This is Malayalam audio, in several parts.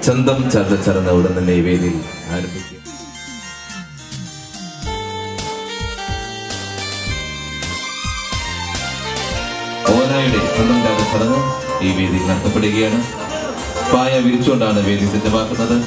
ചന്തം ചതച്ചറന്ന് ഉടൻ തന്നെ ഈ വേദിയിൽ ആരംഭിക്കും ഓനായുടെ ചന്തം ചതച്ചറന്ന് ഈ വേദിയിൽ നടത്തപ്പെടുകയാണ് പായ വിരിച്ചുകൊണ്ടാണ് വേദി സജ്ജമാക്കുന്നത്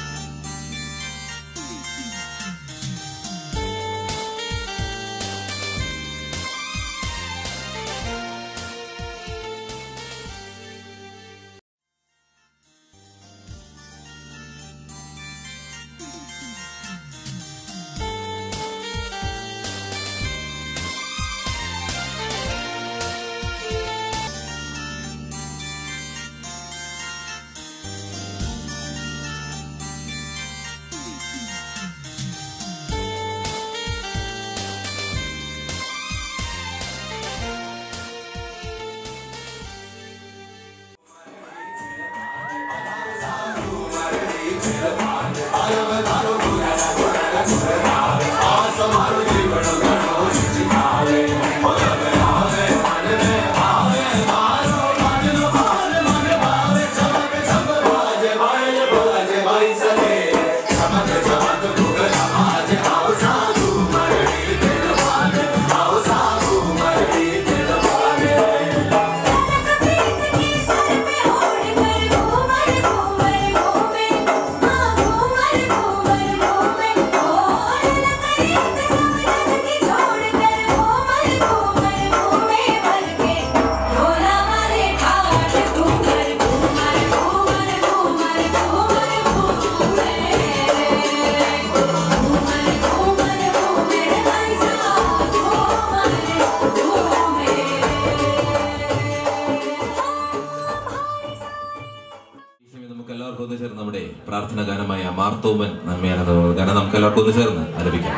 ഈ സമയം നമുക്ക് എല്ലാവർക്കും ഒന്ന് ചേർന്ന് നമ്മുടെ പ്രാർത്ഥന ഗാനമായ മാർത്തോമൻ നന്മയാണെന്ന ഗാനം നമുക്ക് എല്ലാവർക്കും ഒന്ന് ചേർന്ന് ആലപിക്കാം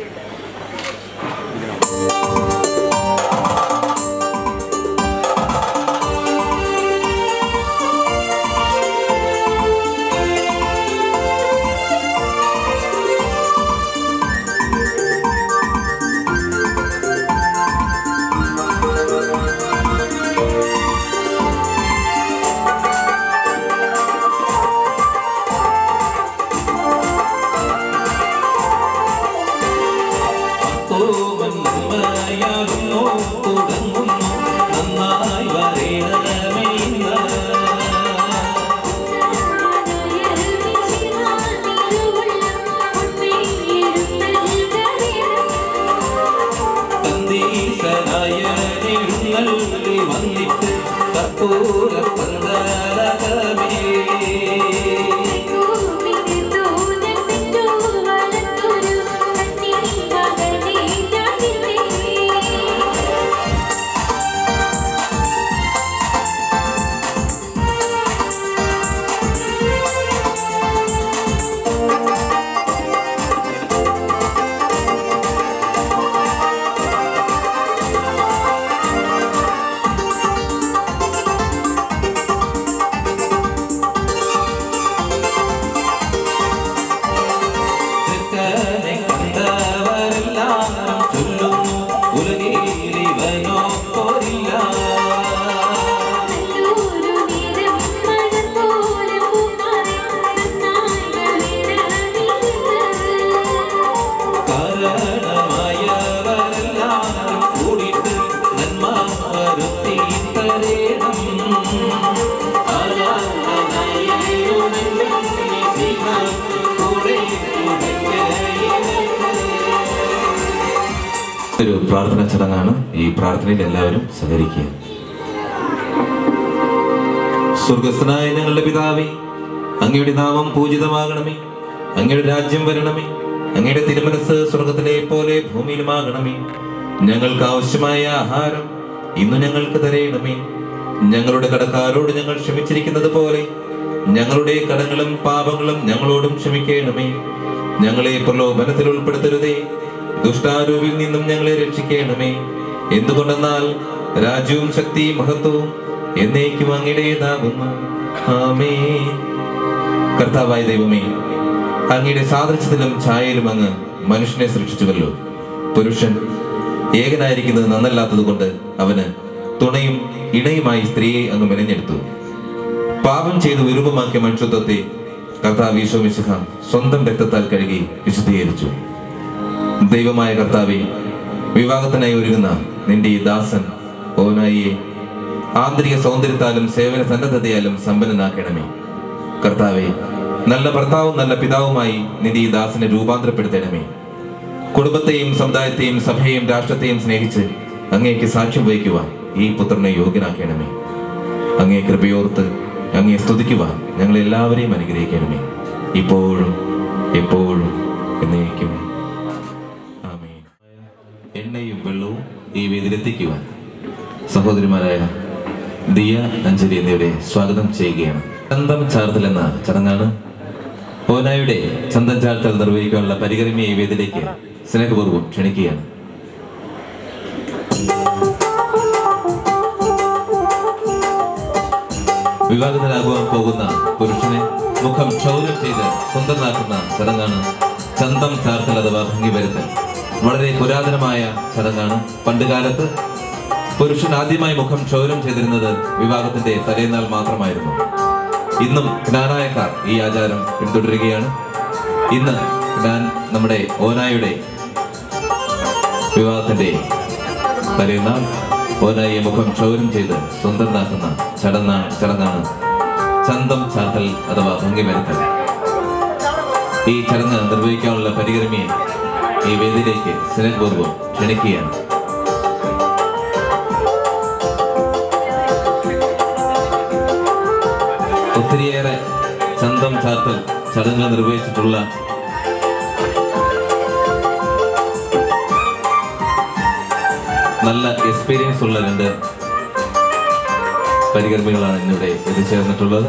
നന്നായി വരേണമേ ഇന്ന് കന്തീശനായ എഴുന്നള്ളി വന്നിട്ട് കർപ്പൂര പന്തലകമേ ചെക്കനെ കണ്ടവരെല്ലാം ചൊല്ലുന്നു ഉലകിൽ ഇവനോ പോരില്ല കാരണമായവരെല്ലാം കൂടിയിട്ട് നന്മ വരുത്തി തരേണം ഒരു പ്രാർത്ഥന ചടങ്ങാണ് ഈ പ്രാർത്ഥനയിൽ എല്ലാവരും സഹകരിക്കുക സ്വർഗസ്ഥനായ ഞങ്ങളുടെ പിതാവേ അങ്ങയുടെ നാമം പൂജിതമാകണമേ അങ്ങയുടെ രാജ്യം വരണമേ അങ്ങയുടെ തിരുമനസ് സ്വർഗത്തിലെ പോലെ ഭൂമിയിലുമാകണമേ ഞങ്ങൾക്ക് ആവശ്യമായ ആഹാരം ഇന്ന് ഞങ്ങൾക്ക് തരയണമേ ഞങ്ങളുടെ കടക്കാരോട് ഞങ്ങൾ ക്ഷമിച്ചിരിക്കുന്നത് പോലെ ഞങ്ങളുടെ കടങ്ങളും പാപങ്ങളും ഞങ്ങളോടും ക്ഷമിക്കണമേ ഞങ്ങളെ പ്രലോഭനത്തിൽ ഉൾപ്പെടുത്തരുതേ ദുഷ്ടാരൂപിൽ നിന്നും ഞങ്ങളെ രക്ഷിക്കണമേ എന്തുകൊണ്ടെന്നാൽ രാജ്യവും ശക്തിയും മഹത്വവും എന്നേക്കും അങ്ങയുടേതാകുന്നു ആമേ കർത്താവായ ദൈവമേ അങ്ങയുടെ സാദൃശ്യത്തിലും ഛായയിലും അങ്ങ് മനുഷ്യനെ സൃഷ്ടിച്ചുവല്ലോ പുരുഷൻ ഏകനായിരിക്കുന്നത് നന്നല്ലാത്തത് കൊണ്ട് അവന് തുണയും ഇണയുമായി സ്ത്രീയെ അങ്ങ് മെനഞ്ഞെടുത്തു പാപം ചെയ്ത് വിരൂപമാക്കിയ മനുഷ്യത്വത്തെ കർത്താവ് ഈശോ മിശിഹ സ്വന്തം രക്തത്താൽ കഴുകി വിശുദ്ധീകരിച്ചു ദൈവമായ കർത്താവെ വിവാഹത്തിനായി ഒരുങ്ങുന്ന നിന്റെ ഈ ദാസൻ ഓനായിയെ ആന്തരിക സൗന്ദര്യത്താലും സേവന സന്നദ്ധതയാലും സമ്പന്നനാക്കണമേ കർത്താവെ നല്ല ഭർത്താവും നല്ല പിതാവുമായി നിന്റെ ഈ ദാസനെ രൂപാന്തരപ്പെടുത്തണമേ കുടുംബത്തെയും സമുദായത്തെയും സഭയെയും രാഷ്ട്രത്തെയും സ്നേഹിച്ച് അങ്ങേക്ക് സാക്ഷ്യം വഹിക്കുവാൻ ഈ പുത്രനെ യോഗ്യനാക്കണമേ അങ്ങേ കൃപയോർത്ത് അങ്ങേ സ്തുതിക്കുവാൻ ഞങ്ങൾ എല്ലാവരെയും അനുഗ്രഹിക്കണമേ ഇപ്പോഴും എപ്പോഴും എന്നേക്കും ആമേൻ എണ്ണയും വെള്ളവും ഈ വേദിയിലെത്തിക്കുവാൻ സഹോദരിമാരായ ദിയ അഞ്ജലി എന്നിവരെ സ്വാഗതം ചെയ്യുകയാണ് ചന്തം ചാർത്തൽ എന്ന ചടങ്ങാണ് ഓനായുടെ ചന്തം ചാർത്തൽ നിർവഹിക്കാനുള്ള പരികർമ്മിയെ ഈ വേദിയിലേക്ക് സ്നേഹപൂർവ്വം ക്ഷണിക്കുകയാണ് വിവാഹിതനാകുവാൻ പോകുന്ന പുരുഷനെ മുഖം ക്ഷൗരം ചെയ്ത് സ്വന്തമാക്കുന്ന ചടങ്ങാണ് ചന്തം ചാർത്തൽ അഥവാ ഭംഗി വരുത്തൽ വളരെ പുരാതനമായ ചടങ്ങാണ് പണ്ടുകാലത്ത് പുരുഷൻ ആദ്യമായി മുഖം ക്ഷൗരം ചെയ്തിരുന്നത് വിവാഹത്തിന്റെ തലേന്നാൾ മാത്രമായിരുന്നു ഇന്നും ജ്ഞാനായക്കാർ ഈ ആചാരം പിന്തുടരുകയാണ് ഇന്ന് ഞാൻ നമ്മുടെ ഓനായുടെ വിവാഹത്തിന്റെ തലേന്നാൾ ഓനായെ മുഖം ക്ഷൗരം ചെയ്ത് സ്വന്തമാക്കുന്ന ചടങ്ങാ ചടങ്ങാണ് ചന്തം ചാത്തൽ അഥവാ ഭംഗി വരുത്തൽ ഈ ചടങ്ങ് നിർവഹിക്കാനുള്ള പരികർമ്മിയെ ഈ വേദിയിലേക്ക് സ്നേഹപൂർവ്വം ക്ഷണിക്കുകയാണ് ഒത്തിരിയേറെ ചന്തം ചാത്തൽ ചടങ്ങ് നിർവഹിച്ചിട്ടുള്ള നല്ല എക്സ്പീരിയൻസ് ഉള്ള രണ്ട് പരികർമ്മികളാണ് ഇന്നിവിടെ എത്തിച്ചേർന്നിട്ടുള്ളത്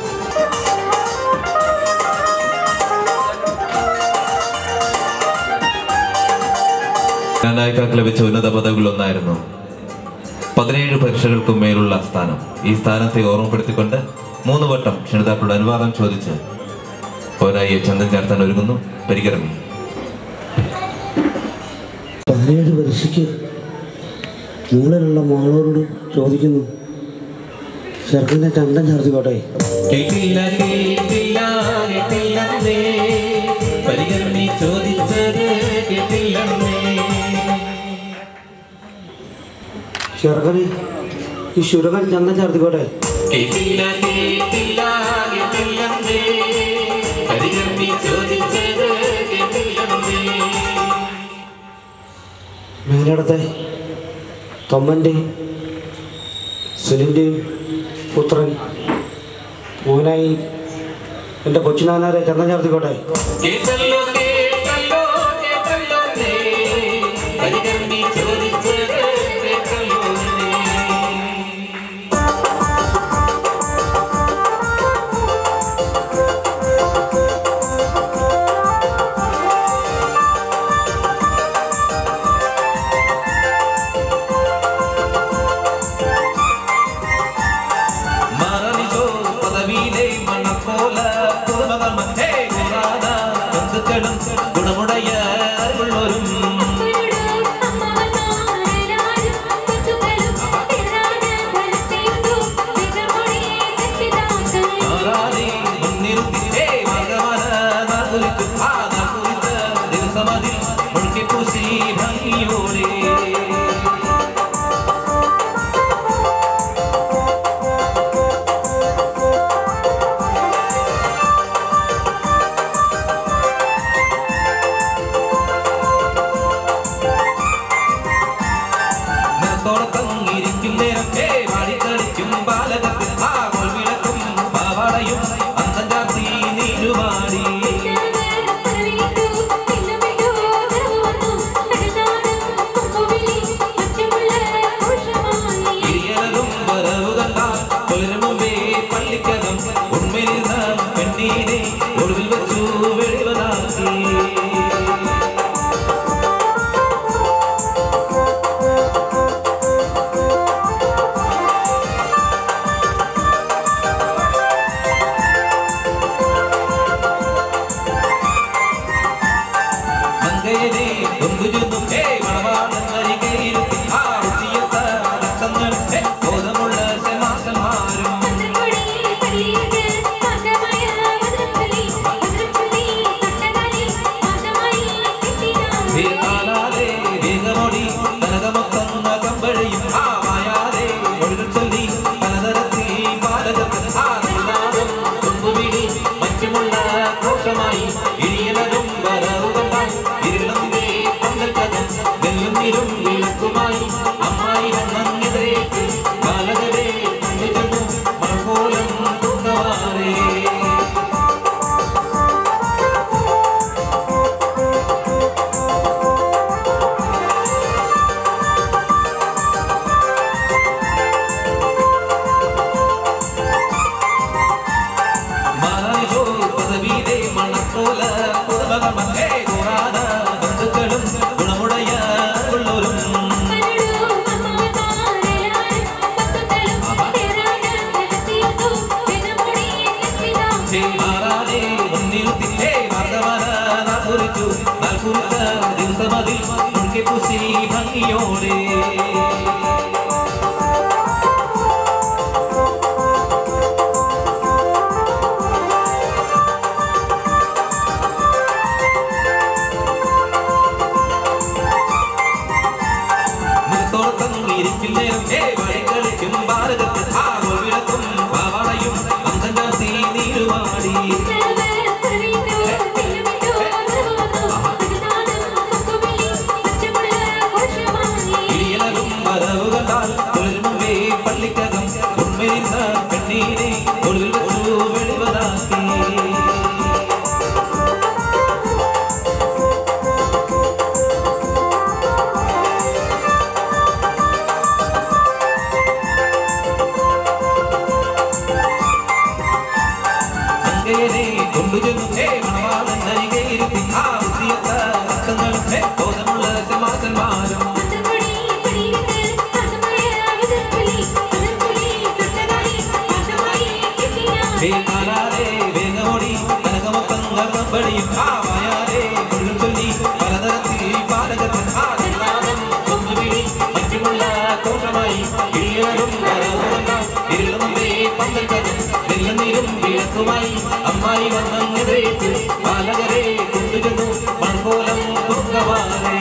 ജ്ഞാനായക്കാർക്ക് ലഭിച്ച ഉന്നത പദവികളൊന്നായിരുന്നു പതിനേഴ് പരീക്ഷകൾക്കും മേലുള്ള സ്ഥാനം ഈ സ്ഥാനത്തെ ഓർമ്മപ്പെടുത്തിക്കൊണ്ട് മൂന്ന് വട്ടം ക്ഷണിതാക്കളുടെ അനുവാദം ചോദിച്ച് പോരായി ചന്തം ചേർത്താൻ ഒരുങ്ങുന്നു പരികർമ്മി പതിനേഴ് പരീക്ഷയ്ക്ക് മുകളിലുള്ള മാളോരോട് ചോദിക്കുന്നു ചെറുക്കൻ്റെ ചന്തം ചേർത്തിക്കോട്ടെ കേട്ടില്ല കേട്ടില്ല കേട്ടില്ലെന്നേ പരിഗണനി ചോദിച്ചത് കേട്ടില്ലെന്നേ ചെറുക്കന് ഈ ശുരകൻ ചന്തം ചേർത്തിക്കോട്ടെ കേട്ടില്ല കേട്ടില്ല കേട്ടില്ലെന്നേ പരിഗണനി ചോദിച്ചത് കേട്ടില്ലെന്നേ മേലിടത്തെ തൊമ്മൻ്റെയും സുനിൻ്റെയും പുത്രൻ മോനായി എൻ്റെ കൊച്ചുനാനാരെ ചന്തം ചേർത്തിക്കോട്ടെ കേട്ടല്ലോ കേട്ടല്ലോ കേട്ടല്ലോന്നേ പരിഗണനി ചോദിച്ചത് കേട്ടല്ലോന്നേ മറവിച്ചോ പദവിയിലെ മണപ്പോല പുതുമകൾ ഹേ പുരാണ ബന്ധുക്കളും ഗുണമുടയ അറിവുള്ളവരും ആരാധി മുൻനിർത്തി ഹേ ഭഗവാന നാകുലിച്ചു ആ നാകുലിച്ച ദിവസമതിൽ മുഴുക്കി പൂശി ഭംഗിയോടെ നിറത്തോടത്തങ്ങിരിക്കും നേരം ഹേ പാടിക്കളിക്കും ബാലകത്തിൽ ആ വിളക്കും പാവാടയും അന്തം ചാർത്തി നീരുമാടി ഇരിയലകും വരവ് കണ്ടാൽ പുലരും മുമ്പേ പള്ളിക്കകം ഉണ്മയിരുന്ന പെണ്ണീനെ ഒടുവിൽ വെച്ചു വെളിവനാക്കി ഭംഗിയോടെ മുഖത്തോടത്തങ്ങിയിരിക്കും നേരം ഏ വഴികളിക്കും ഭാരതത്തിൽ ആ വിളക്കും പാവാടയും അന്തകാസി നീരുമാടി ഇടിയലകും വരവ് കണ്ടാൽ തൊഴിൽമുമ്പേ പള്ളിക്കകം ഉണ്മയിരുന്ന പെണ്ണീനെ ഒളിവിൽ വെച്ചു വെളിവതാക്കി മങ്കയനെ കൊണ്ടുചെന്നു ഹേ മണവാളൻ അരികെ ഇരുത്തി ആ ബുദ്ധിയത്ത അർത്ഥങ്ങളും ഹേ ബോധമുള്ള സമാസന്മാരും ഹേ കാലാലേ വേഗമോടി കനകമൊത്തം ഗർഭപ്പടിയും ആ വായാലേ കൊള്ളും ചൊല്ലി പലതരത്തിൽ പാലകത്തിൽ ആ നിന്നാദം കൊന്നുവിളി മറ്റുമുള്ള കോട്ടമായി കിളിയലും ഇരുളുമ്പേ പന്തൽക്കതും നെല്ലുനീരും വിളക്കുമായി അമ്മായി വന്നെതിരേറ്റ് പാലകരെ കൊണ്ടുചെന്നു മൺപോലം കുങ്കവാലേ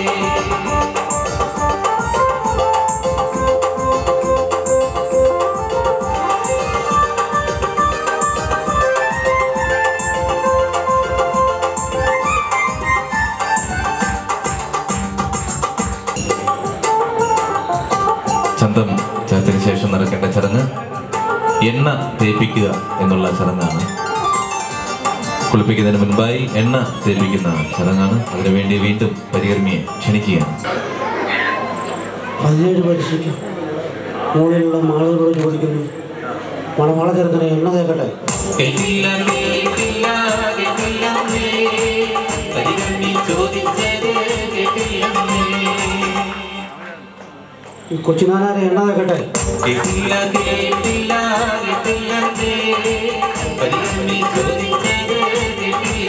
ചന്തം ചേർത്തിന് ശേഷം നടക്കേണ്ട ചടങ്ങ് എണ്ണ തേപ്പിക്കുക എന്നുള്ള ചടങ്ങാണ് കുളിപ്പിക്കുന്നതിന് മുൻപായി എണ്ണ തേപ്പിക്കുന്ന ചടങ്ങാണ് അതിനുവേണ്ടി വീണ്ടും പരികർമ്മിയെ ക്ഷണിക്കുകയാണ് പതിനേഴ് പരീക്ഷയ്ക്ക് മുകളിലുള്ള മാളുകളോട് ചോദിക്കുന്നു മണവാള ചെറുക്കനെ എണ്ണ തേക്കട്ടെ കേട്ടില്ല കേട്ടില്ല കേട്ടില്ല പരിഗണി ചോദിച്ചത് കേട്ടില്ല ഈ കൊച്ചുനാനാരെ എണ്ണ തേക്കട്ടെ കേട്ടില്ല കേട്ടില്ല കേട്ടില്ല പരിഗണി ചോദിച്ചത് കേട്ടില്ല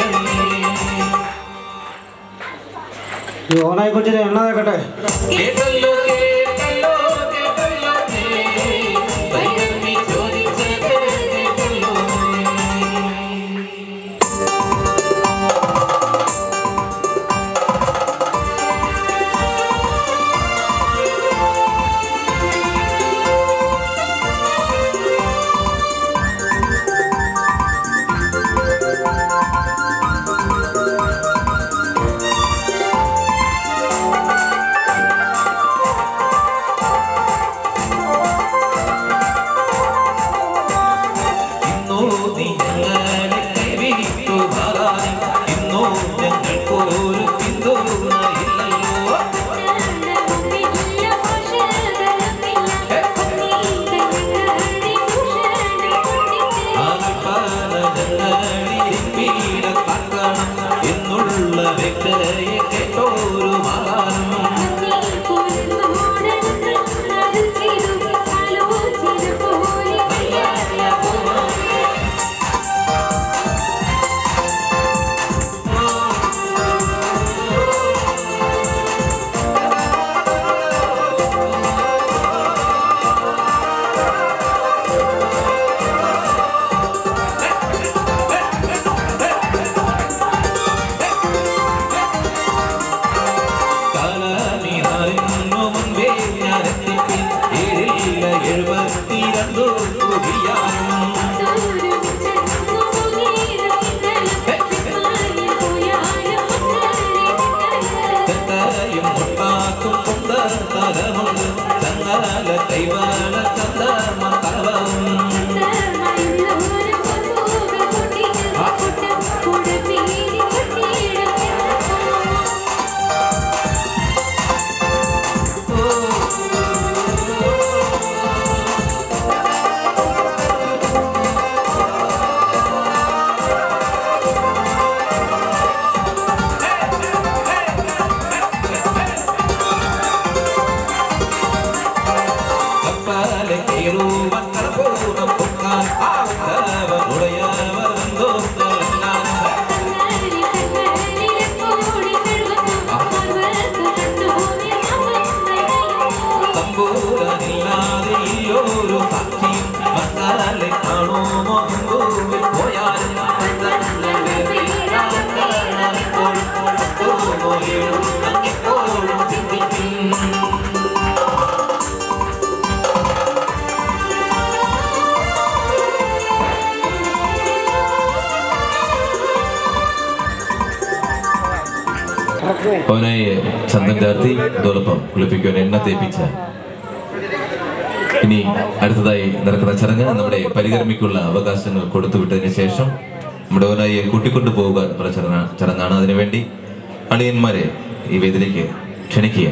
ഈ ഓനായി കൊച്ചിനെ എണ്ണ തേക്കട്ടെ കേട്ടല്ലോ കേട്ടല്ലോ കേട്ടല്ലോ പരിഗണി ചോദിച്ചത് കേട്ടല്ലോ ഇന്നോ നീ ഞങ്ങളെ കൈവിട്ടു ഭാരായി ഇന്നോ ഞങ്ങൾക്കൊരു പിന്തുണയില്ലല്ലോ എന്നുള്ള വ്യക്തയെ കേട്ടോരു മാറാനും കാലമീറിന്നു മുൻപേ ഞാനെത്തിപ്പിൻ ഏഴില്ല എഴുപത്തിരണ്ടു കുടിയാനും തെത്തയും മുട്ടാക്കും കൊണ്ട തലമുണ്ട് ചങ്ങാല കൈവാള ചന്ദമ തലവും കപ്പാലെ കയറുവാൻ കടപ്പൂർണ്ണം പൊക്കാൻ ആവർ ഉടയവർ വന്നോർന്നെല്ലാം ും ഇല്ലാതെ ഇല്ലോരു സാക്ഷിയും വന്നാലെ കാണോ മോഹൻകൂവിൽ പോയാലും എപ്പോഴും ചിന്തിക്കും അവനായി ചന്ദൻ ചാർത്തി അതോടൊപ്പം കുളിപ്പിക്കുവാൻ എണ്ണ തേപ്പിച്ച ഇനി അടുത്തതായി നടക്കുന്ന ചടങ്ങ് നമ്മുടെ പരികർമ്മിക്കുള്ള അവകാശങ്ങൾ കൊടുത്തുവിട്ടതിന് ശേഷം നമ്മുടെ ഓനായിയെ കൂട്ടിക്കൊണ്ടു പോവുക എന്നുള്ള ചടങ്ങാ- ചടങ്ങാണ് അതിനുവേണ്ടി അളിയന്മാരെ ഈ വേദിയിലേക്ക് ക്ഷണിക്കുക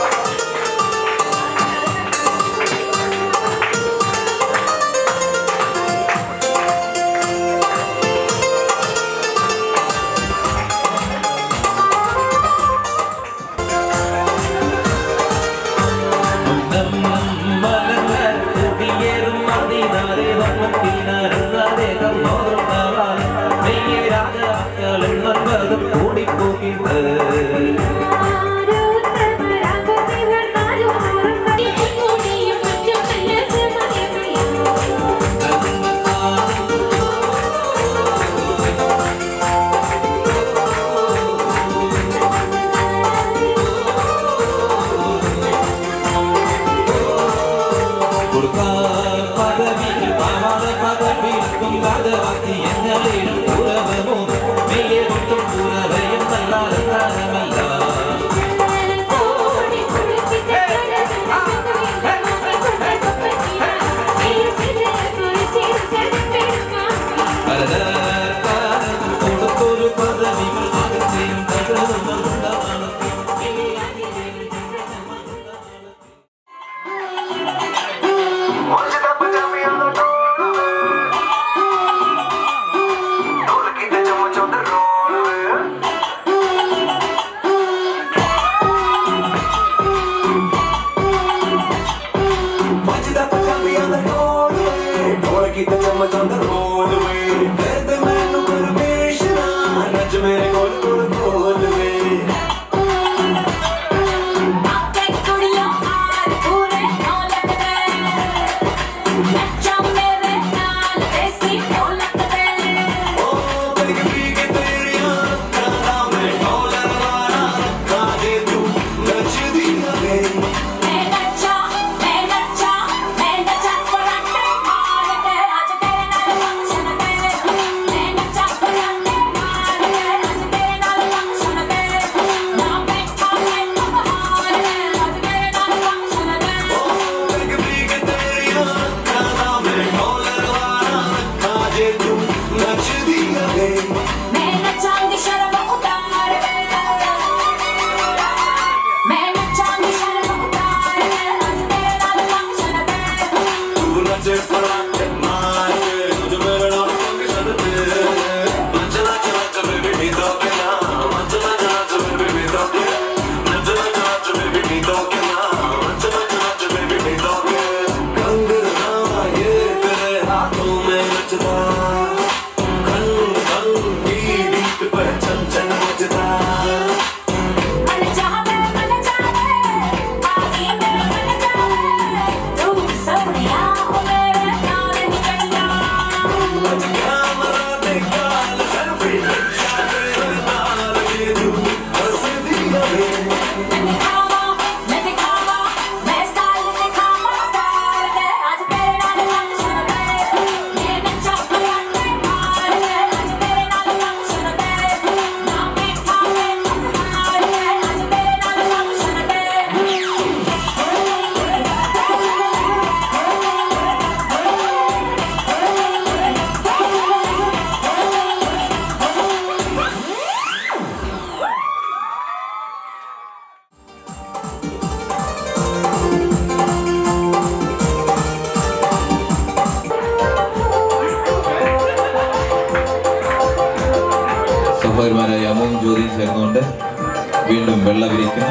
സഹോദരന്മാരായ അമ്മും ജ്യോതിയും ചേർന്നുകൊണ്ട് വീണ്ടും വെള്ള വിരിക്കുന്നു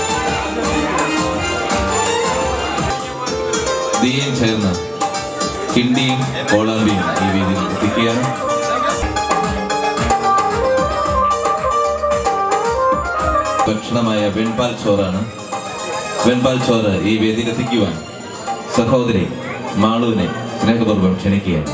ദിയയും ചേർന്ന് കിണ്ടിയും കോളാമ്പിയും ഈ വേദിയിൽ എത്തിക്കുകയാണ് ഭക്ഷണമായ വെൺപാൽ ചോറാണ് വെൺപാൽ ചോറ് ഈ വേദിയിൽ എത്തിക്കുവാൻ സഹോദരി മാളുവിനെ സ്നേഹപൂർവ്വം ക്ഷണിക്കുകയാണ്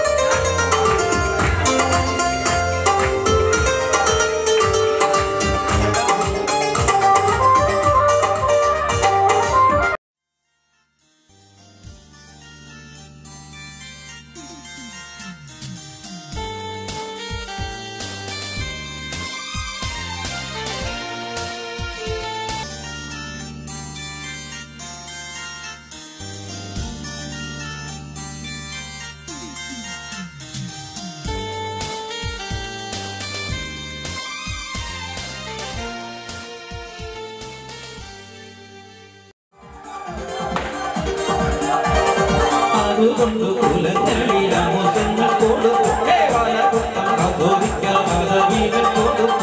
അതുകൊണ്ട് കുലങ്ങളിലാമോദങ്ങൾ കൊടുക്കും ദേവാലയപുത്രം കത്തോലിക്ക മാധവികൾ കൊടുക്കും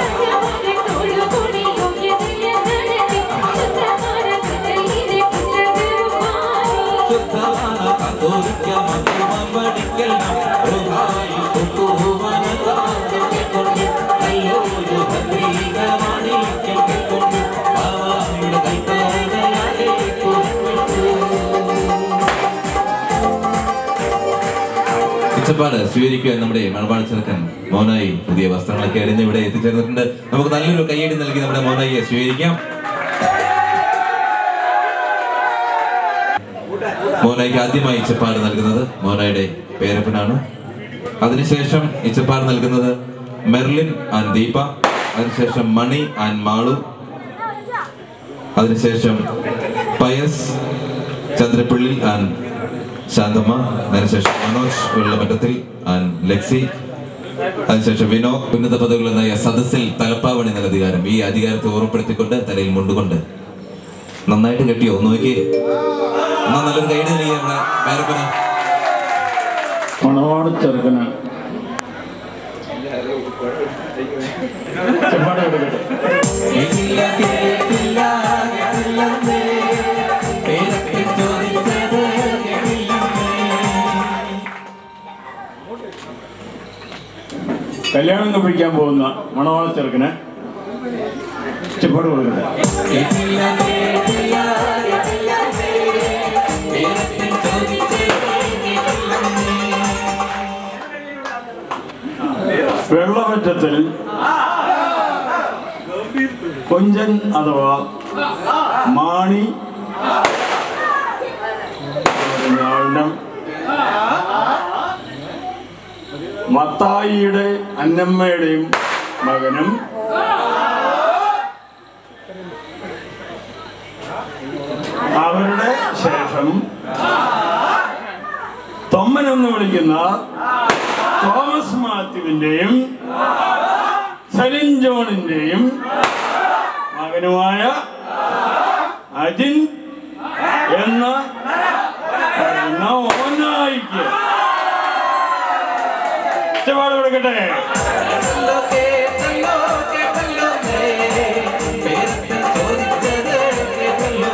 ശുദ്ധமான കത്തോലിക്ക മന്ത്രിമം പഠിക്കണം റുഹായി കുത്തുവാന കൊണ്ട് നല്ലൊരു ഭദ്രീക മാണിക്യം കൊണ്ട് ബാബായുടെ കൈപ്പാടയാലെ കൊടുത്തു ഇച്ചപ്പാട് സ്വീകരിക്കുവാൻ നമ്മുടെ മണവാള ചെറുക്കൻ മോനായി പുതിയ വസ്ത്രങ്ങളൊക്കെ അണിഞ്ഞ് ഇവിടെ എത്തിച്ചേർന്നിട്ടുണ്ട് നമുക്ക് നല്ലൊരു കയ്യടി നൽകി നമ്മുടെ മോനായിയെ സ്വീകരിക്കാം മോനായിക്ക് ആദ്യമായി ഇച്ചപ്പാട് നൽകുന്നത് മോനായുടെ പേരപ്പനാണ് അതിനുശേഷം ഇച്ചപ്പാട് നൽകുന്നത് മെർലിൻ ആൻഡ് ദീപ അതിനുശേഷം മണി ആൻഡ് മാളു അതിനുശേഷം പയസ് ചന്ദ്രപ്പിള്ളിൽ ആൻഡ് ശാന്തമ്മ അതിനുശേഷം മനോജ് വെള്ളമറ്റത്തിൽ ആൻഡ് ലെക്സി അതിനുശേഷം വിനോ ഉന്നത പദവികളെന്നായ സദസ്സിൽ തലപ്പാവണി എന്ന അധികാരം ഈ അധികാരത്തെ ഓർമ്മപ്പെടുത്തിക്കൊണ്ട് തലയിൽ മുണ്ടുകൊണ്ട് നന്നായിട്ട് കെട്ടിയോ ഒന്ന് നോക്കി എന്നാ നല്ലൊരു കൈഡ് നൽകിയ നമ്മുടെ പേരപ്പന് മണവാട് ചെറുക്കന് ചെമ്പാട് എടുക്കട്ടെ ഇല്ല കേട്ടില്ല കേട്ടില്ലെന്നേ പേരൊക്കെ ചോദിച്ചത് കേട്ടില്ലെന്നേ കല്യാണം കഴിപ്പിക്കാൻ പോകുന്ന മണവാള ചെറുക്കന് ചെപ്പാട് കൊടുക്കട്ടെ കേട്ടില്ല കേട്ടില്ല കേട്ടില്ലെന്നേ പേരൊക്കെ ചോദിച്ചത് കേട്ടില്ലെന്നേ വെള്ളമറ്റത്തിൽ കൊഞ്ചൻ അഥവാ മാണി ആളിനം മത്തായിയുടെ അന്നമ്മയുടെയും മകനും അവരുടെ ശേഷം തൊമ്മൻ എന്ന് വിളിക്കുന്ന തോമസ് മാത്യുവിന്റെയും സലിൻ ജോണിന്റെയും മകനുമായ അജിൻ എന്ന പറയുന്ന ഓനായിക്ക് ഇഷ്ടപാട് കൊടുക്കട്ടെ കേട്ടല്ലോ കേട്ടല്ലോ കേട്ടല്ലോ പേരൊക്കെ ചോദിച്ചത് കേട്ടല്ലോ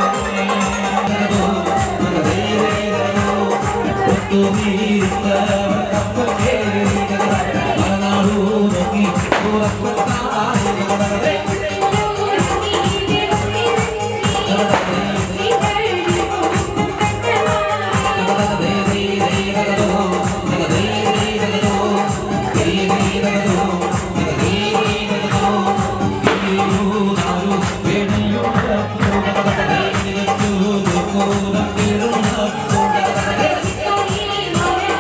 Thank you.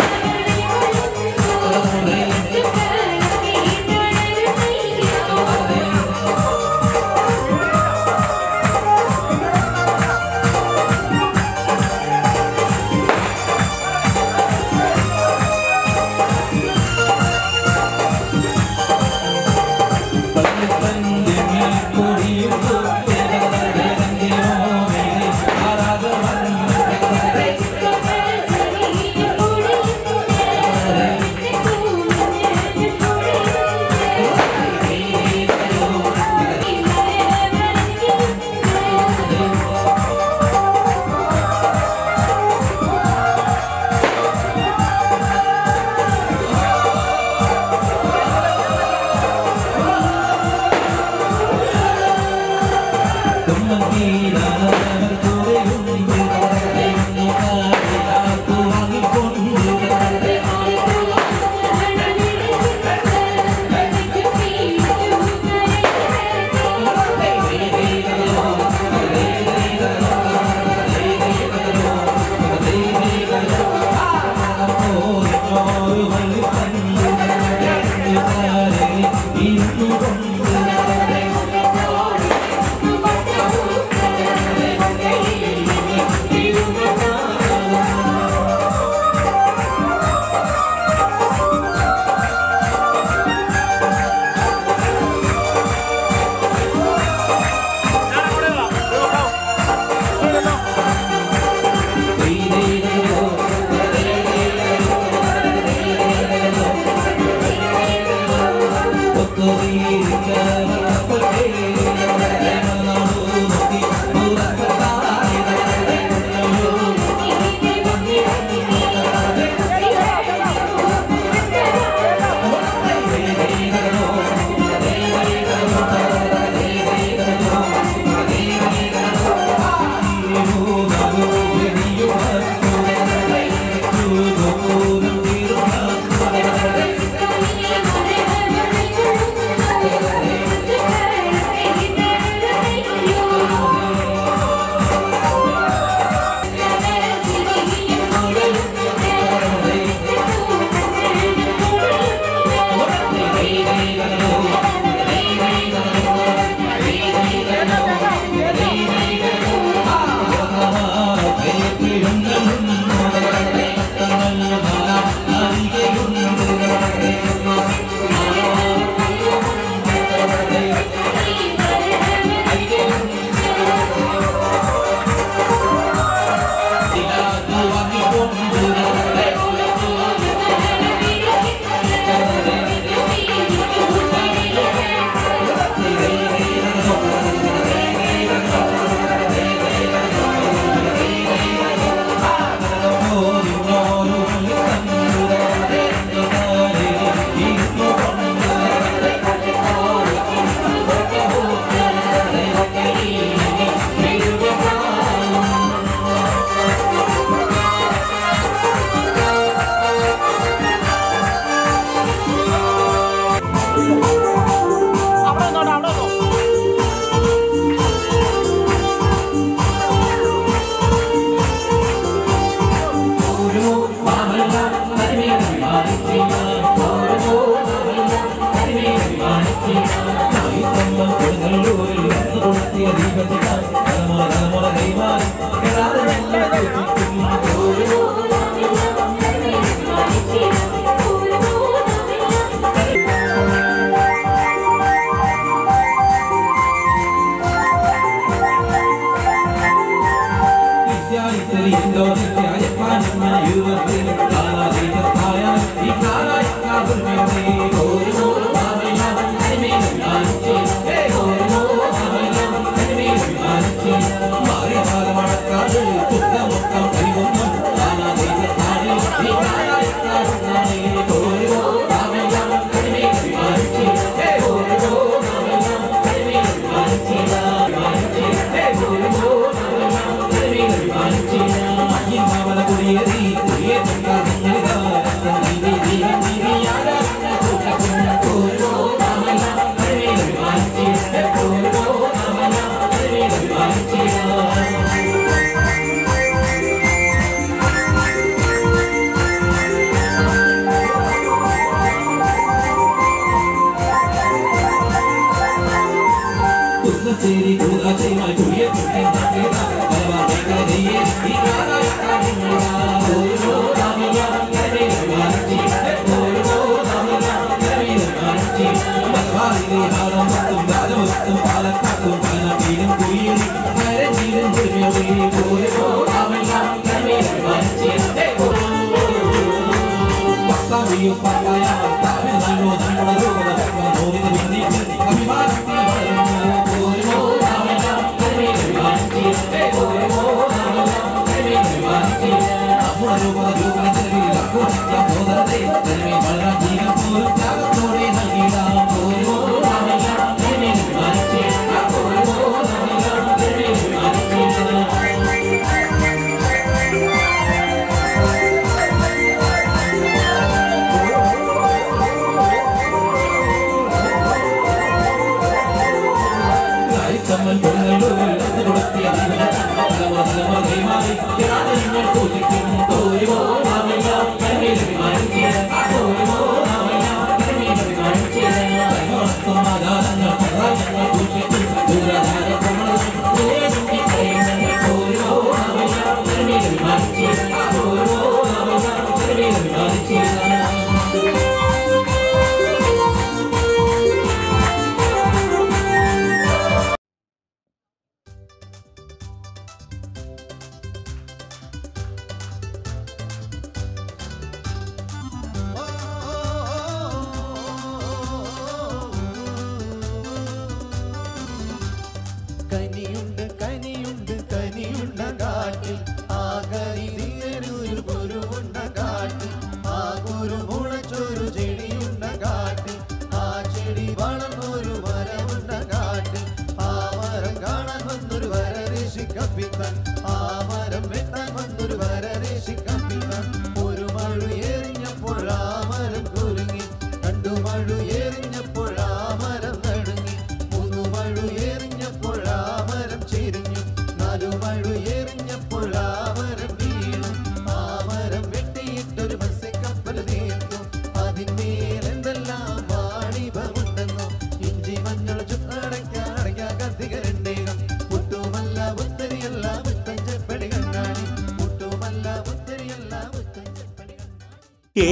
കനിയുണ്ട് കനിയുണ്ട് കനിയുണ്ട കാട്ടിൽ ആ കനി തിന്നൊരു കുരുവുണ്ട കാട്ടിൽ ആ കുരു മുളച്ചൊരു ചെടിയുണ്ട കാട്ടിൽ ആ ചെടി വളർന്നൊരു മരമുണ്ട കാട്ടിൽ ആ മരം കാണാൻ വന്നൊരു വരദേശി കപ്പിത്താൻ ആ മരം വെട്ടാൻ വന്നൊരു വരദേശി കപ്പിത്താൻ ഒരു മഴു എറിഞ്ഞപ്പോൾ ആ മരം കുലുങ്ങി രണ്ടു മഴു എറിഞ്ഞപ്പോൾ ആ മരം നടുങ്ങി മൂന്നു മഴു എറിഞ്ഞപ്പോൾ ആ മരം ചിരിഞ്ഞു നാലു മഴു എറിഞ്ഞപ്പോൾ ആ മരം വീണു ആ മരം വെട്ടിയിട്ടൊരു മത്സ്യക്കപ്പൽ തീർത്തു അതിന്മേൽ എന്തെല്ലാം വാണിഭമുണ്ടെന്നോ ഇഞ്ചി മഞ്ഞൾ ചുട്ടടയ്ക്കാൻ അടയ്ക്കാൻ കത്തികരണ്ടേകം മുട്ടുമല്ല മുത്തരിയല്ല മുത്തഞ്ചപ്പടി കണ്ണാടി മുട്ടുമല്ല മുത്തരിയല്ല മുത്തഞ്ചപ്പടി കണ്ണാടി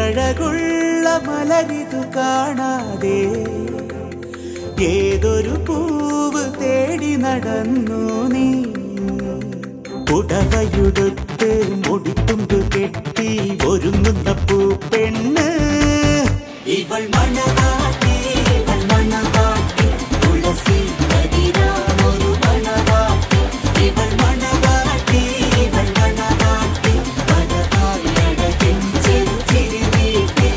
ഏഴഴകുള്ള മലരിതു കാണാതെ ഏതൊരു പൂവ് തേടി നടന്നു നീ ഉടവയുടുത്ത് മുടിത്തുമ്പ് കെട്ടി ഒരുങ്ങുന്ന പൂപ്പെണ്ണ് ഇവൾ മണവാട്ടി ഇവൾ മണവാട്ടി തുളസി കതിരാമൊരു മണവാട്ടി ഇവൾ മണവാട്ടി ഇവൾ മണവാട്ടി പരവായി അഴകിൻ ചെറുചിരി നീട്ടി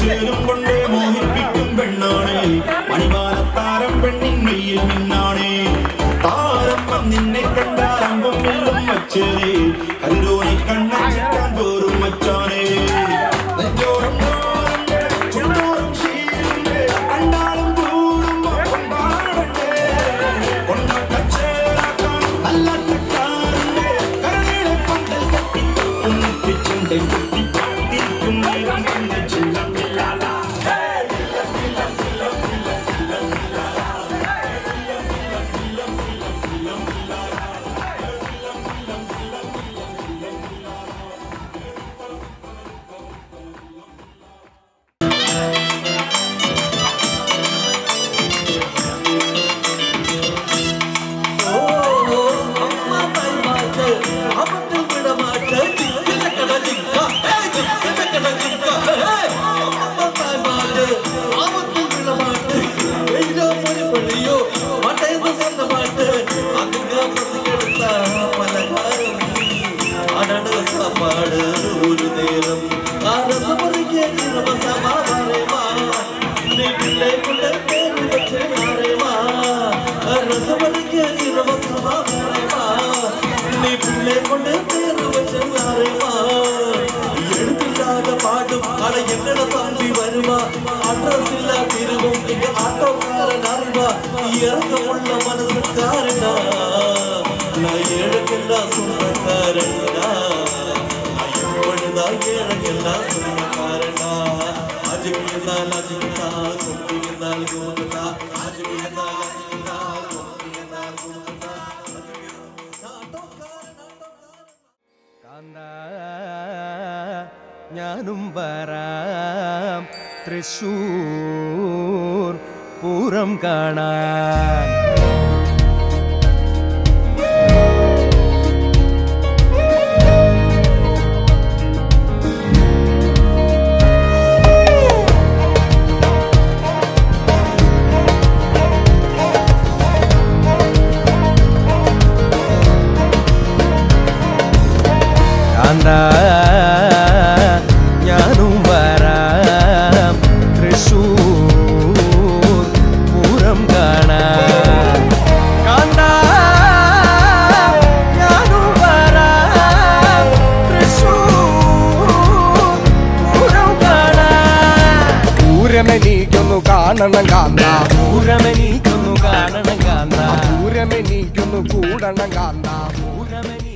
ചേരും കൊണ്ട് മോഹിപ്പിക്കും പെണ്ണാണ് മണിമാനത്താരം പെണ്ണിൻ മെയ്യിൽ നിന്നാണ് താരം നിന്നെ കണ്ടാരമ്പം വെള്ളം വച്ചേരെ കല്ലൂരി കണ്ണാൻ പോരും മച്ചാനെ നെഞ്ചോരം നോരണ്ട്, ചുണ്ടോരം ശീലണ്ട്, കണ്ടാലും കൂടുമ്പോ കൊണ്ടാടട്ടെ. കൊണ്ടാട്ടച്ചേരാക്കാൻ നല്ല തെക്കാറുണ്ട്. കരളിലെ പന്തൽ കെട്ടി ഒന്നിപ്പിച്ചുണ്ട് കുട്ടി കാത്തിരിക്കും നേരം കണ്ട് ചില്ലം ഇല്ലാല. சாப்பாடு ஒரு நேரம் அரசமருக்கு சமாதானமா நீ பிள்ளை பிள்ளை பேரு வச்சு மாறேமா ரசமருக்கு சமாதானமா நீ பிள்ளை கொண்டு பேரு வச்சு மாறேமா எழுத்தில்லாத பாடும் ஆனா என்னோட தம்பி வருமா அட்ரஸ் இல்ல திருவும் இங்க ஆட்டோக்காரன் அறிவா இறக்கமுள்ள மனசுக்காரனா நான் ஏழுக்கெல்லாம் சொந்தக்காரனா எப்பொழுதான் ஏழுக்கெல்லாம் சொந்தக்காரனா அஜுக்கிருந்தால் அஜுக்கிட்டா கொம்பிருந்தால் குமுகத்தா அஜுக்கிருந்தால் அஜுக்கிட்டா கொம்பிருந்தால் குமுகத்தா കാന്ത ഞാനും വരാം തൃശൂർ പൂരം കാണാൻ കാന്ത ഞാനും വരാം തൃശൂർ പൂരം കാണാൻ കാന്ത ഞാനും വരാം തൃശൂർ പൂരം കാണാൻ പൂരമെനിക്കൊന്നു കാണണം കാന്ത പൂരമെനിക്കൊന്നു കാണണം കാന്ത പൂരമെനിക്കൊന്നു കൂടണം കാന്ത പൂരമെനി